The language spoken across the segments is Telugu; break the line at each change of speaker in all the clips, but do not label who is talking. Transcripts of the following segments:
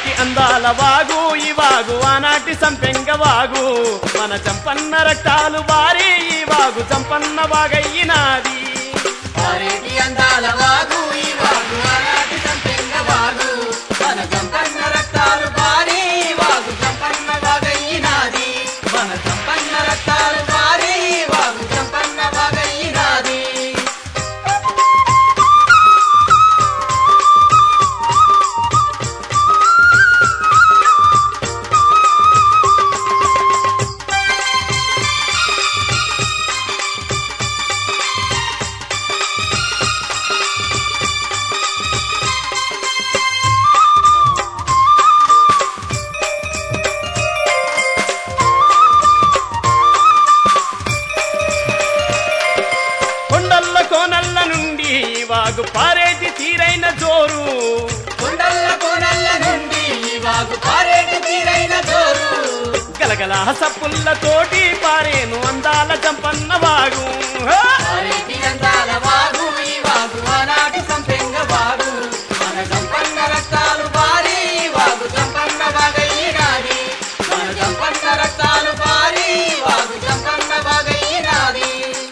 పారేటి అందాల వాగు ఈ వాగు ఆనాటి సంపెంగ వాగు మన చంపన్న రక్తాలు వారి ఈ వాగు చంపన్న వాగయ్యినాది
పారేటి అందాల వాగు ఈ వాగు ఆనాటి సంపెంగ వాగు మన సంపన్న రక్తాలు పారి ఈ వాగు సంపన్న వాగయ్యినాది మన సంపన్న రక్తాలు పారి ఈ వాగు సంపన్న వాగయ్యినాది
కొండల్ల కోనల్ల నుండి ఈ వాగు పారేటి తీరైన జోరు
కొండల్ల కోనల్ల నుండి ఈ వాగు పారేటి తీరైన జోరు
గలగల సప్పుల్లతోటి పారేను అందాల చంపన్న వాగు హా!
పారేటి అందాల వాగు ఈ వాగు ఆనాటి సంపెంగ వాగు మన సంపన్న రక్తాలు పారి ఈ వాగు సంపన్న వాగయ్యినాది మన సంపన్న రక్తాలు పారి ఈ వాగు సంపన్న వాగయ్యినాది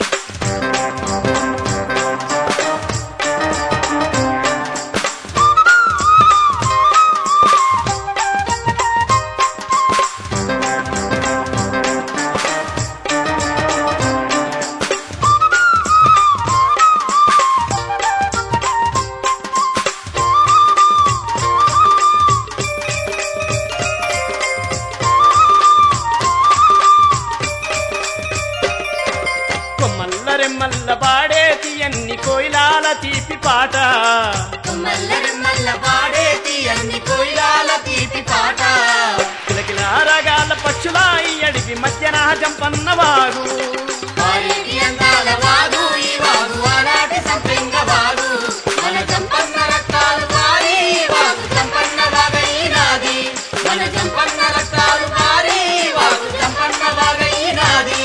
కొమ్మల్ల రెమ్మల్ల పాడేటి అన్ని కోయిలాల తీపి పాట
మల్ల రెమ్మల్ల పాడేటి అన్ని కోయిలాల తీపి పాట
కిలకిల రగాల పక్షుల ఈ అడివి మధ్యన చంపన్న వాగు
పారేటి అందాల వాగు ఈ వాగు ఆనాటి సంపెంగ వాగు మన సంపన్న రక్తాలు పారి ఈ వాగు సంపన్న వాగయ్యినాది మన సంపన్న రక్తాలు పారి ఈ వాగు సంపన్న వాగయ్యినాది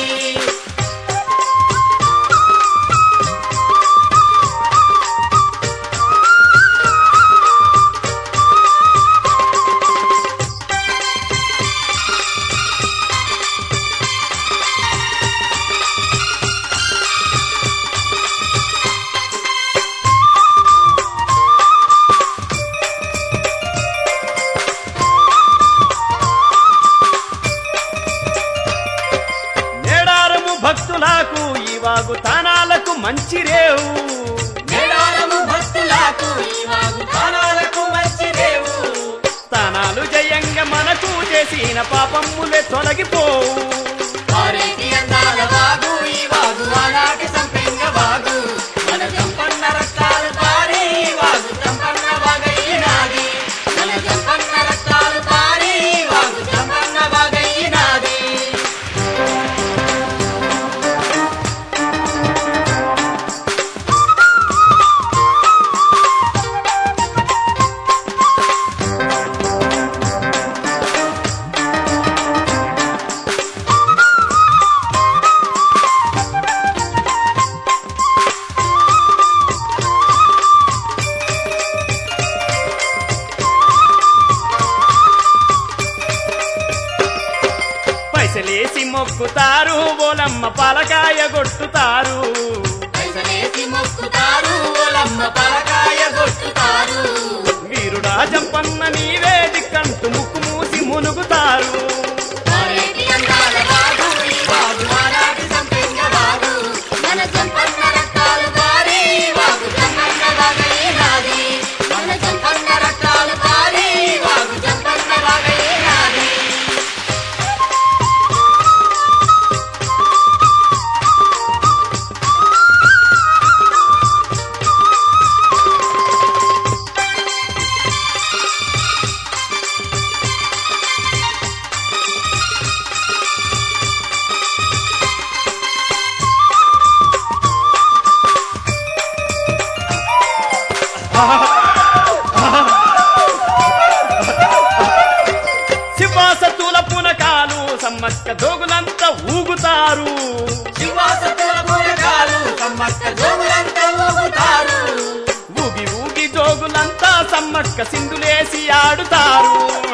నేడారము భక్తులకు ఈ వాగు తానాలకు మంచి రేవు
మేడారము భక్తులకు ఈ వాగు ప్రాణాలకు మంచి రేవు
తానాలు జయంగా మనకు చేసిన పాపమ్ములే తొలగిపోవు
పారేటి అందాల వాగు ఈ వాగు ఆనాటి సంపెంగ వాగు మన సంపన్న రక్తాలు పారి ఈ వాగు సంపన్న వాగయ్యినాది మన సంపన్న రక్తాలు పారి ఈ వాగు సంపన్న వాగయ్యినాది
పైసలేసి మొక్కుతారు బోలమ్మ పలకాయ కొట్టుతారు
పైసలేసి మొక్కుతారు ఓలమ్మ పలకాయ కొట్టుతారు
వీరుడా జంపన్న నీవే దిక్కంటూ ముక్కు మూసి మునుగుతారు
పారేటి అందాల వాగు ఈ వాగు ఆనాటి సంపెంగ వాగు మన సంపన్న రక్తాలు పారి ఈ వాగు సంపన్న వాగయ్యినాది మన సంపన్న రక్తాలు పారి ఈ వాగు సంపన్న వాగయ్యినాది
శివాసతుల పునకాలు సమ్మక్క జోగులంతా ఊగుతారు
శివాసతుల పూరకాలు సమ్మక్క జోగులంతా ఊగుతారు
ఊగి ఊగి జోగులంతా సమ్మక్క సింధులేసి ఆడుతారు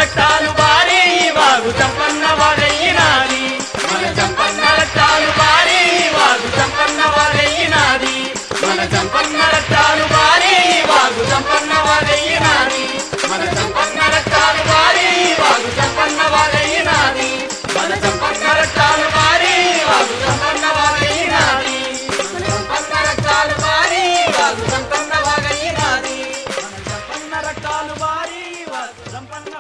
రక్తాలు బారి ఈ వాగు సంపన్న వాగయ్యినాది
మన సంపన్న రక్తాలు పారి ఈ వాగు సంపన్న వాగయ్యినాది మన సంపన్న రక్తాలు పారి ఈ వాగు సంపన్న వాగయ్యినాది మన సంపన్న రక్తాలు పారి ఈ వాగు సంపన్న వాగయ్యినాది మన సంపన్న రక్తాలు పారి ఈ వాగు సంపన్న వాగయ్యినాది మన సంపన్న రక్తాలు పారి ఈ వాగు సంపన్న వాగయ్యినాది
సంపన్న రక్తాలు బారి ఈ వాగు సంపన్న